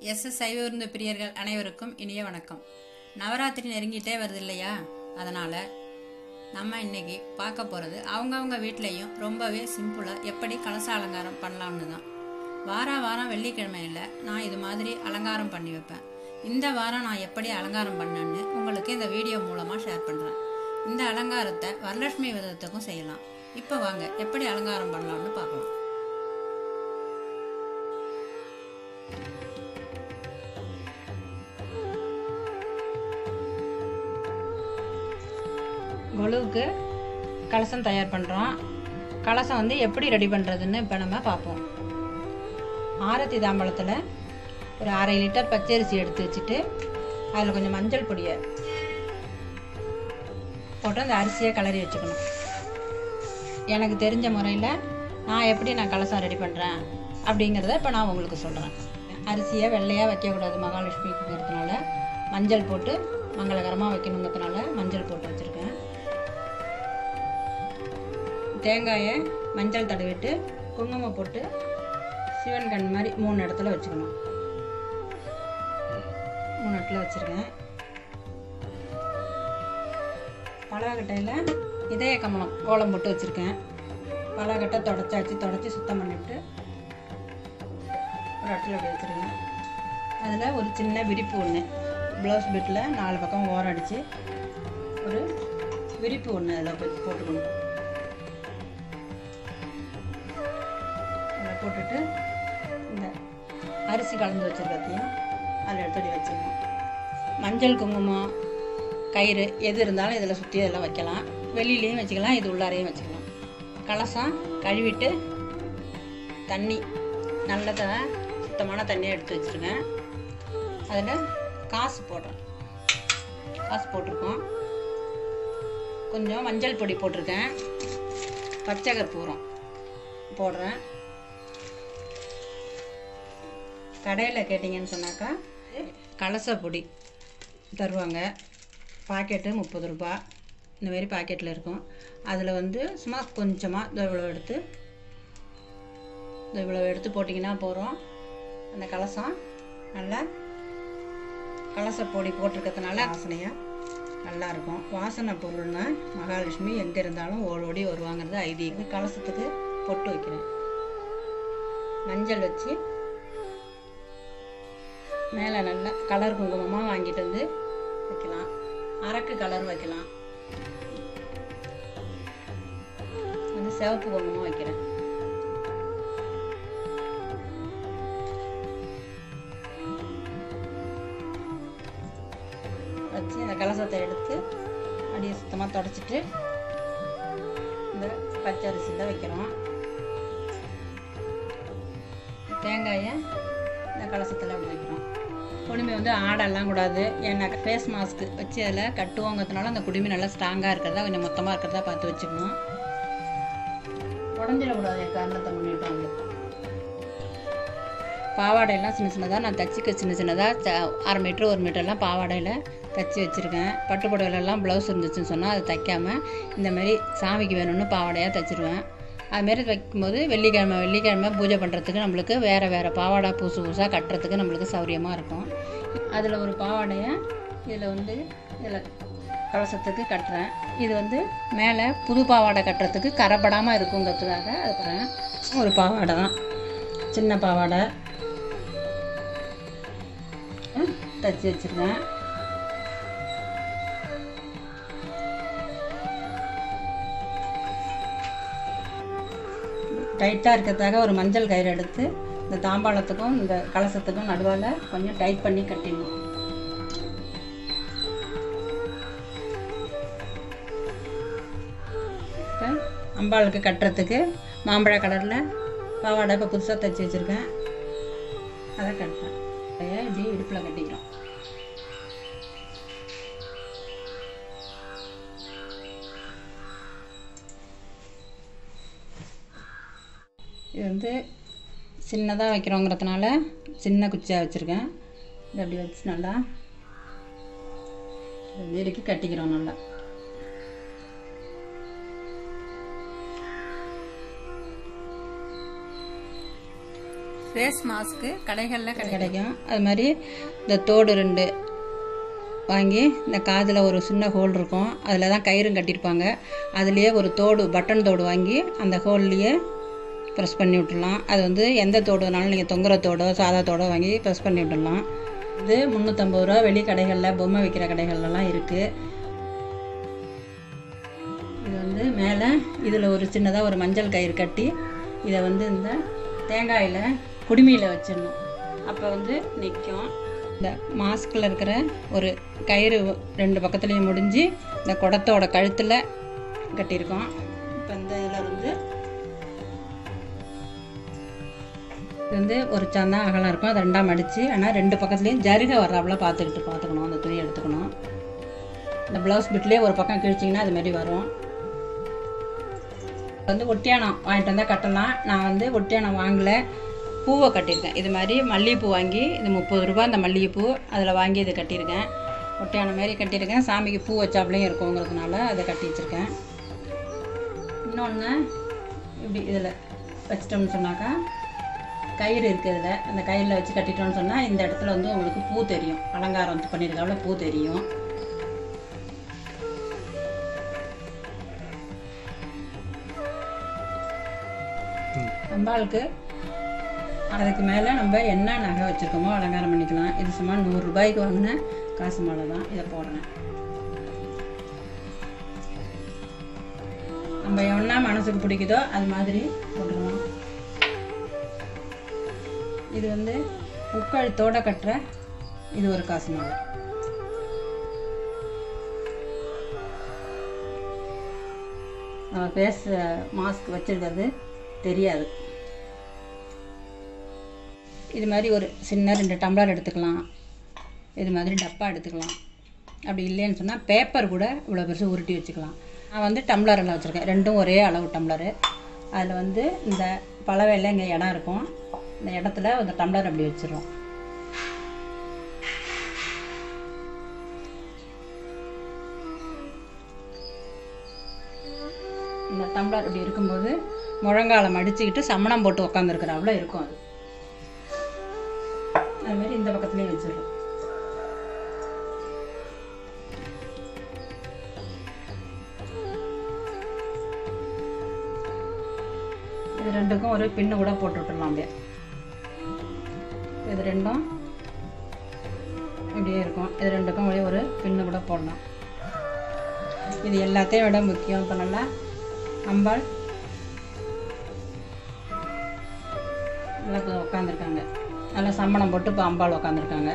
S S சைவ விருந்து பிரியர்கள் அனைவருக்கும் இனிய வணக்கம் நவராத்திரி நெருங்கிட்டே வருது இல்லையா அதனால் நம்ம இன்னைக்கு பார்க்க போகிறது அவங்கவுங்க வீட்லேயும் ரொம்பவே சிம்பிளாக எப்படி கலச அலங்காரம் பண்ணலாம்னு தான் வார வாரம் வெள்ளிக்கிழமையில் நான் இது மாதிரி அலங்காரம் பண்ணி வைப்பேன் இந்த வாரம் நான் எப்படி அலங்காரம் பண்ணேன்னு உங்களுக்கு இந்த வீடியோ மூலமாக ஷேர் பண்ணுறேன் இந்த அலங்காரத்தை வரலட்சுமி விரதத்துக்கும் செய்யலாம் இப்போ வாங்க எப்படி அலங்காரம் பண்ணலாம்னு பார்க்கலாம் கொலுவுக்கு கலசம் தயார் பண்ணுறோம் கலசம் வந்து எப்படி ரெடி பண்ணுறதுன்னு இப்போ நம்ம பார்ப்போம் ஆரத்தி தாம்பழத்தில் ஒரு அரை லிட்டர் பச்சரிசி எடுத்து வச்சுட்டு அதில் கொஞ்சம் மஞ்சள் பொடியை போட்டு அந்த அரிசியை கிளறி வச்சுக்கணும் எனக்கு தெரிஞ்ச முறையில் நான் எப்படி நான் கலசம் ரெடி பண்ணுறேன் அப்படிங்கிறத இப்போ நான் உங்களுக்கு சொல்கிறேன் அரிசியை வெள்ளையாக வைக்கக்கூடாது மகாலட்சுமிங்கிறதுனால மஞ்சள் போட்டு மங்களகரமாக வைக்கணுங்கிறதுனால மஞ்சள் போட்டு வச்சுருக்கேன் தேங்காயை மஞ்சள் தடவிட்டு குங்குமம் போட்டு சிவன் கண் மாதிரி மூணு இடத்துல வச்சுக்கணும் மூணு இடத்துல வச்சுருக்கேன் பலாக்கட்டையில் இதய கமலம் கோலம் போட்டு வச்சுருக்கேன் பலாக்கட்டை தொடச்சாச்சு தொடச்சி சுத்தம் பண்ணிவிட்டு ஒரு இடத்துல அப்படி வச்சுருக்கேன் அதில் ஒரு சின்ன விரிப்பு ஒன்று ப்ளவுஸ் பிட்டில் நாலு பக்கம் ஓரம் அடித்து ஒரு விரிப்பு ஒன்று அதில் போய் போட்டுக்கணும் அதில் போட்டுட்டு இந்த அரிசி கலந்து வச்சுருக்கத்தையும் அதில் எடுத்துடி வச்சிடணும் மஞ்சள் குங்குமம் கயிறு எது இருந்தாலும் இதில் சுற்றி இதெல்லாம் வைக்கலாம் வெளியிலையும் வச்சுக்கலாம் இது உள்ளாரையும் வச்சுக்கலாம் கலசம் கழுவிட்டு தண்ணி நல்ல த சுத்தமான தண்ணியை எடுத்து வச்சுருக்கேன் அதில் காசு போடுறேன் காசு போட்டிருக்கோம் கொஞ்சம் மஞ்சள் பொடி போட்டிருக்கேன் பச்சை கற்பூரம் போடுறேன் கடையில் கேட்டிங்கன்னு சொன்னாக்கா கலச பொடி தருவாங்க பாக்கெட்டு முப்பது ரூபா இந்த மாதிரி பாக்கெட்டில் இருக்கும் அதில் வந்து சும்மா கொஞ்சமாக இந்த இவ்வளோ எடுத்து இந்த இவ்வளோ எடுத்து போட்டிங்கன்னா போகிறோம் அந்த கலசம் நல்லா கலச பொடி போட்டிருக்கிறதுனால வாசனையாக நல்லாயிருக்கும் வாசனை பொருள்னா மகாலட்சுமி எங்கே இருந்தாலும் ஓடோடி வருவாங்கிறது ஐதீகம் கலசத்துக்கு பொட்டு வைக்கிறேன் மஞ்சள் வச்சு மேலே நல்லா கலர் குங்குமமாக வாங்கிட்டு வந்து வைக்கலாம் அரக்கு கலர் வைக்கலாம் வந்து சிவப்பு குங்குமம் வைக்கிறேன் வச்சு அந்த கலசத்தை எடுத்து அப்படியே சுத்தமாக தொடச்சிட்டு இந்த பச்சை அரிசியில் வைக்கிறோம் தேங்காயை இந்த கலசத்தில் அப்படி வைக்கிறோம் குடுமி வந்து ஆடெல்லாம் கூடாது ஏன்னா ஃபேஸ் மாஸ்க்கு வச்சு அதில் கட்டுவோங்கிறதுனால அந்த குடுமி நல்லா ஸ்ட்ராங்காக இருக்கிறதா கொஞ்சம் மொத்தமாக இருக்கிறதா பார்த்து வச்சுக்கணும் உடஞ்சிடக்கூடாது என் காரணத்தை முன்னிட்டு வந்து பாவாடையெல்லாம் சின்ன சின்னதாக நான் தச்சுக்க சின்ன சின்னதாக அரை மீட்ரு ஒரு மீட்டர்லாம் பாவாடையில் தச்சு வச்சுருக்கேன் பட்டு புடவைலலாம் ப்ளவுஸ் இருந்துச்சுன்னு சொன்னால் அதை தைக்காமல் இந்த மாதிரி சாமிக்கு வேணும்னு பாவாடையாக தைச்சிருவேன் அதுமாரி வைக்கும்போது வெள்ளிக்கிழமை வெள்ளிக்கிழமை பூஜை பண்ணுறதுக்கு நம்மளுக்கு வேறு வேறு பாவாடை புதுசு புதுசாக கட்டுறதுக்கு நம்மளுக்கு சௌரியமாக இருக்கும் அதில் ஒரு பாவாடையை இதில் வந்து இதில் கலசத்துக்கு கட்டுறேன் இது வந்து மேலே புது பாவாடை கட்டுறதுக்கு கரைப்படாமல் இருக்குங்கிறதுக்காக அதுக்குறேன் ஒரு பாவாடை தான் சின்ன பாவாடை தச்சு வச்சுருக்கேன் டைட்டாக இருக்கிறதுக்காக ஒரு மஞ்சள் கயிறு எடுத்து இந்த தாம்பாளத்துக்கும் இந்த கலசத்துக்கும் நடுவால் கொஞ்சம் டைட் பண்ணி கட்டிடணும் இப்போ அம்பாளுக்கு கட்டுறதுக்கு மாம்பழ கலரில் பாவாடை இப்போ புதுசாக தைச்சி வச்சுருக்கேன் அதை கட்டுறேன் இப்படி இடுப்பில் கட்டிக்கிறோம் இது வந்து சின்னதாக வைக்கிறோங்கிறதுனால சின்ன குச்சியாக வச்சுருக்கேன் இது அப்படி வச்சு நல்லா இறுக்கி கட்டிக்கிறோம் நல்லா ஃபேஸ் மாஸ்க்கு கடைகளில் கிடைக்கும் கிடைக்கும் அது மாதிரி இந்த தோடு ரெண்டு வாங்கி இந்த காதில் ஒரு சின்ன ஹோல் இருக்கும் அதில் தான் கயிறும் கட்டியிருப்பாங்க அதுலேயே ஒரு தோடு பட்டன் தோடு வாங்கி அந்த ஹோல்லையே ப்ரெஸ் பண்ணி விட்டுடலாம் அது வந்து எந்த தோடு வேணாலும் நீங்கள் தொங்குற தோடோ சாதா தோடோ வாங்கி ப்ரெஸ் பண்ணி விட்டுடலாம் இது முந்நூற்றம்பது ரூபா வெளி கடைகளில் பொம்மை விற்கிற கடைகள்லாம் இருக்குது இது வந்து மேலே இதில் ஒரு சின்னதாக ஒரு மஞ்சள் கயிறு கட்டி இதை வந்து இந்த தேங்காயில் குடுமியில் வச்சிடணும் அப்போ வந்து நிற்கும் இந்த மாஸ்கில் இருக்கிற ஒரு கயிறு ரெண்டு பக்கத்துலேயும் முடிஞ்சு இந்த குடத்தோட கழுத்தில் கட்டியிருக்கோம் இப்போ இந்த இதில் வந்து இது வந்து ஒரு சந்தா அகலம் இருக்கும் அதை ரெண்டாக மடித்து ஆனால் ரெண்டு பக்கத்துலேயும் ஜருகை வர்றாப்புல பார்த்துக்கிட்டு பார்த்துக்கணும் அந்த துணி எடுத்துக்கணும் இந்த ப்ளவுஸ் பிட்லேயே ஒரு பக்கம் கிழிச்சிங்கன்னா அது மாதிரி வரும் வந்து ஒட்டியானம் வாங்கிட்டு வந்தால் கட்டலாம் நான் வந்து ஒட்டியானம் வாங்கலை பூவை கட்டியிருக்கேன் இது மாதிரி மல்லிகைப்பூ வாங்கி இது முப்பது ரூபா இந்த மல்லிகைப்பூ அதில் வாங்கி இது கட்டியிருக்கேன் ஒட்டியானம் மாரி கட்டியிருக்கேன் சாமிக்கு பூ வச்சாப்புலையும் இருக்குங்கிறதுனால அதை கட்டி வச்சுருக்கேன் இன்னொன்று இப்படி இதில் வச்சிட்டோம்னு சொன்னாக்கா கயிறு இருக்குது இதில் அந்த கயிறில் வச்சு கட்டிட்டோம்னு சொன்னால் இந்த இடத்துல வந்து உங்களுக்கு பூ தெரியும் அலங்காரம் பண்ணியிருக்காப்புல பூ தெரியும் அம்பாளுக்கு அதுக்கு மேலே நம்ம என்ன நகை வச்சுருக்கோமோ அலங்காரம் பண்ணிக்கலாம் இது சும்மா நூறுரூபாய்க்கு வாங்கின காசு மாலை தான் இதை போடுறேன் நம்ம என்ன மனசுக்கு பிடிக்குதோ அது மாதிரி போட்டுக்கலாம் இது வந்து உட்கழுத்தோட கட்டுற இது ஒரு காசு மாலை நம்ம ஃபேஸ் மாஸ்க் வச்சிருக்கிறது தெரியாது இது மாதிரி ஒரு சின்ன ரெண்டு டம்ளர் எடுத்துக்கலாம் இது மாதிரி டப்பா எடுத்துக்கலாம் அப்படி இல்லைன்னு சொன்னால் பேப்பர் கூட இவ்வளோ பெருசு உருட்டி வச்சுக்கலாம் நான் வந்து டம்ளர் எல்லாம் வச்சுருக்கேன் ரெண்டும் ஒரே அளவு டம்ளரு அதில் வந்து இந்த பழவையில் இங்கே இடம் இருக்கும் இந்த இடத்துல அந்த டம்ளர் அப்படி வச்சிடுறோம் இந்த டம்ளர் இப்படி இருக்கும்போது முழங்கால மடிச்சுக்கிட்டு சமணம் போட்டு உக்காந்துருக்குறாப்புல இருக்கும் அது அது மாதிரி இந்த பக்கத்துலேயும் வச்சிடலாம் இது ரெண்டுக்கும் ஒரு பின்னு கூட போட்டு விட்டுடலாம் அப்படியே இது ரெண்டும் இப்படியே இருக்கும் இது ரெண்டுக்கும் ஒரே ஒரு பின்னு கூட போடலாம் இது எல்லாத்தையும் விட முக்கியம் இப்போ நல்லா அம்பாள் நல்லா இப்போ உட்காந்துருக்காங்க நல்லா சம்மணம் போட்டு இப்போ அம்பாள் உட்காந்துருக்காங்க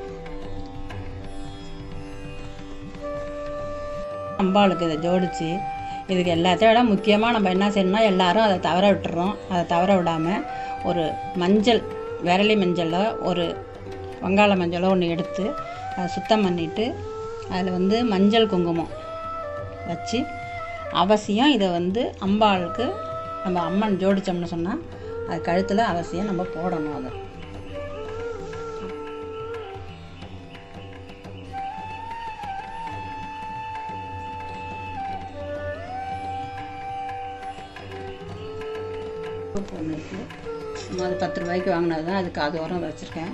அம்பாளுக்கு இதை ஜோடிச்சு இதுக்கு எல்லாத்தையும் விட முக்கியமாக நம்ம என்ன செய்யணும்னா எல்லாரும் அதை தவற விட்டுறோம் அதை தவற விடாமல் ஒரு மஞ்சள் விரலி மஞ்சளில் ஒரு வங்காள மஞ்சளோ ஒன்று எடுத்து அதை சுத்தம் பண்ணிவிட்டு அதில் வந்து மஞ்சள் குங்குமம் வச்சு அவசியம் இதை வந்து அம்பாளுக்கு நம்ம அம்மன் ஜோடிச்சோம்னு சொன்னால் அது கழுத்தில் அவசியம் நம்ம போடணும் அதை ஒன்று இருக்குது சும்மா அது பத்து ரூபாய்க்கு வாங்கினது தான் அதுக்கு அது உரம் வச்சுருக்கேன்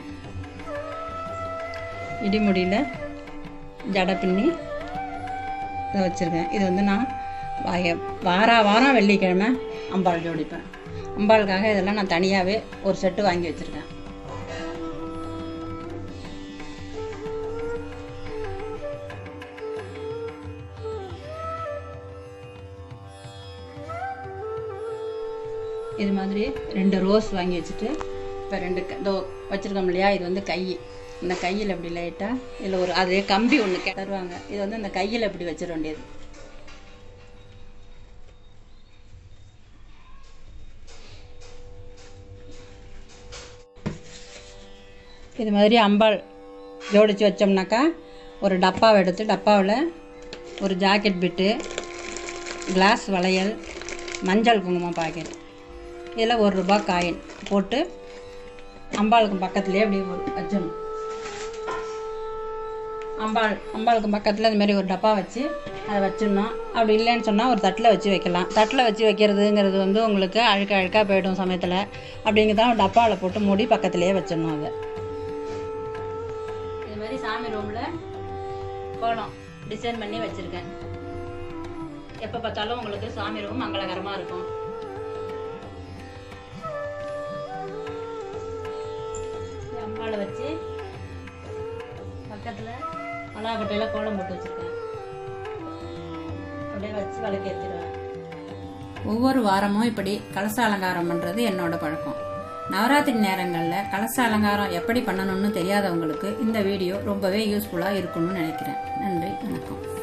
இடிமுடியில் ஜடை பின்னி இதை வச்சுருக்கேன் இது வந்து நான் வாய- வாரா வாரம் வெள்ளிக்கிழமை அம்பாள் ஜோடிப்பேன் அம்பாளுக்காக இதெல்லாம் நான் தனியாகவே ஒரு செட்டு வாங்கி வச்சுருக்கேன் இது மாதிரி ரெண்டு ரோஸ் வாங்கி வச்சுட்டு இப்போ ரெண்டு க- இதோ வச்சுருக்கோம் இல்லையா இது வந்து கை இந்த கையில் இப்படி லைட்டாக இதில் ஒரு அதே கம்பி ஒன்று தருவாங்க இது வந்து இந்த கையில் இப்படி வச்சிட வேண்டியது இது மாதிரி அம்பாள் ஜோடிச்சு வச்சோம்னாக்கா ஒரு டப்பாவை எடுத்து டப்பாவில் ஒரு ஜாக்கெட் பிட்டு கிளாஸ் வளையல் மஞ்சள் குங்குமம் பாக்கெட் இதில் ஒரு ரூபா காயின் போட்டு அம்பாளுக்கு பக்கத்துலேயே அப்படியே ஒரு வச்சிடணும் அம்பாள் அம்பாளுக்கு பக்கத்தில் இந்த மாதிரி ஒரு டப்பா வச்சு அதை வச்சிடணும் அப்படி இல்லைன்னு சொன்னால் ஒரு தட்டில் வச்சு வைக்கலாம் தட்டில் வச்சு வைக்கிறதுங்கிறது வந்து உங்களுக்கு அழுக்க அழுக்காக போயிடும் சமயத்தில் அப்படிங்கிறத ஒரு டப்பாவில் போட்டு மூடி பக்கத்துலேயே வச்சிடணும் அதை இது மாதிரி சாமி ரூமில் கோலம் டிசைன் பண்ணி வச்சுருக்கேன் எப்போ பார்த்தாலும் உங்களுக்கு சாமி ரூம் மங்களகரமாக இருக்கும் இது அம்பாளை வச்சு பக்கத்தில் மலாக்கட்டையில் கோலம் போட்டு வச்சுருக்கேன் அப்படியே வச்சு விளக்கு ஏற்றிடுவேன் ஒவ்வொரு வாரமும் இப்படி கலச அலங்காரம் பண்ணுறது என்னோட பழக்கம் நவராத்திரி நேரங்களில் கலச அலங்காரம் எப்படி பண்ணணும்னு தெரியாதவங்களுக்கு இந்த வீடியோ ரொம்பவே யூஸ்ஃபுல்லாக இருக்கும்னு நினைக்கிறேன் நன்றி வணக்கம்